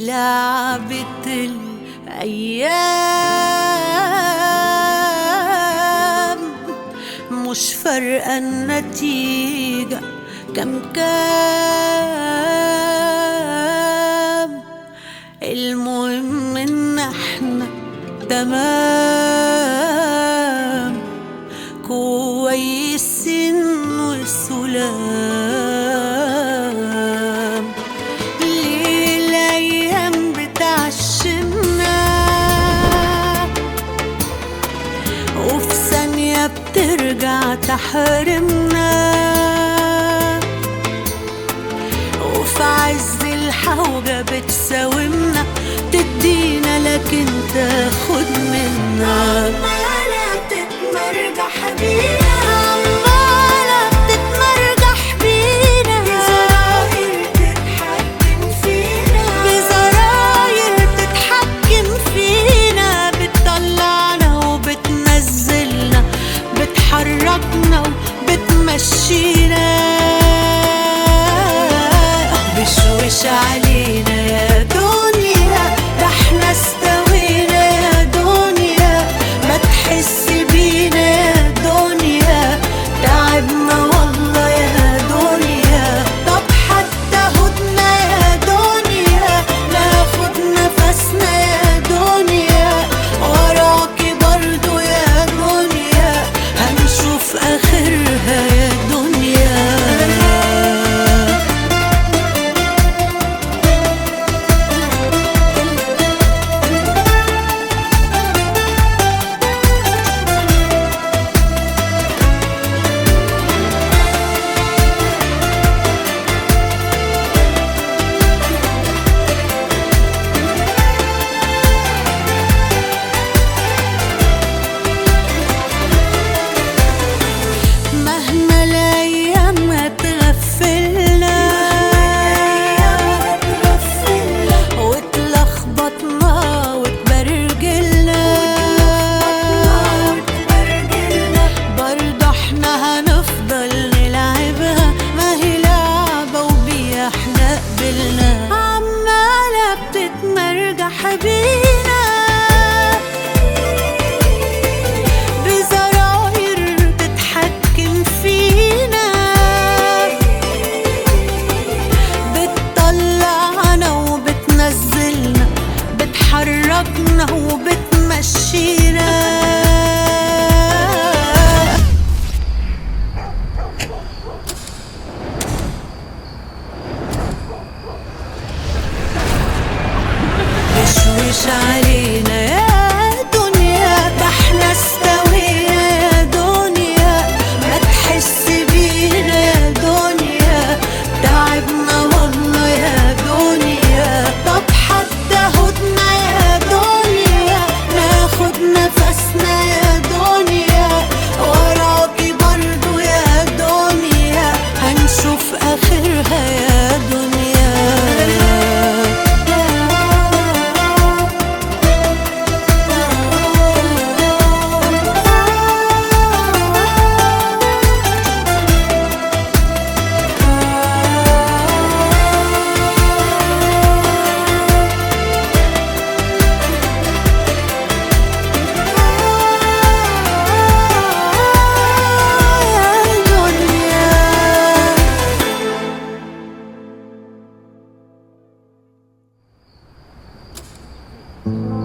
لعبة الأيام مش فارقة النتيجة كم كام المهم ان احنا تمام كويسين وسلام ليه الايام بتعشمنا وفي ثانية بترجع تحرمنا وفي عز الحوجة بتساومنا تدينا لكن تاخد منا عمالة تتمرجح بينا عمالة بتتمرجح بينا بزراير تتحكم فينا بزراير بتتحكم فينا بتطلعنا وبتنزلنا بتحركنا وبتمشينا بشوش علينا يا دنيا ده احنا استوينا يا دنيا ما تحس بينا يا دنيا تعبنا والله يا دنيا طب حتى هدنا يا دنيا ناخد نفسنا يا دنيا وراكي برضو يا دنيا هنشوف اخرها يا دنيا مهما الايام هتغفلنا وتلخبطنا وتبرجلنا برضه احنا هنفضل نلعبها ما هي لعبة وبيها احنا قبلنا عمالة بتتمرجح بينا بزراير تتحكم فينا بتطلعنا وبتنزلنا بتحركنا وبتمشينا مشوش علينا يا دنيا ده احنا استوينا يا دنيا ما تحس بينا يا دنيا تعبنا والله يا دنيا طب حتى هدنا يا دنيا ناخد نفسنا يا دنيا وراكي برضو يا دنيا هنشوف اخرها يا دنيا دنيا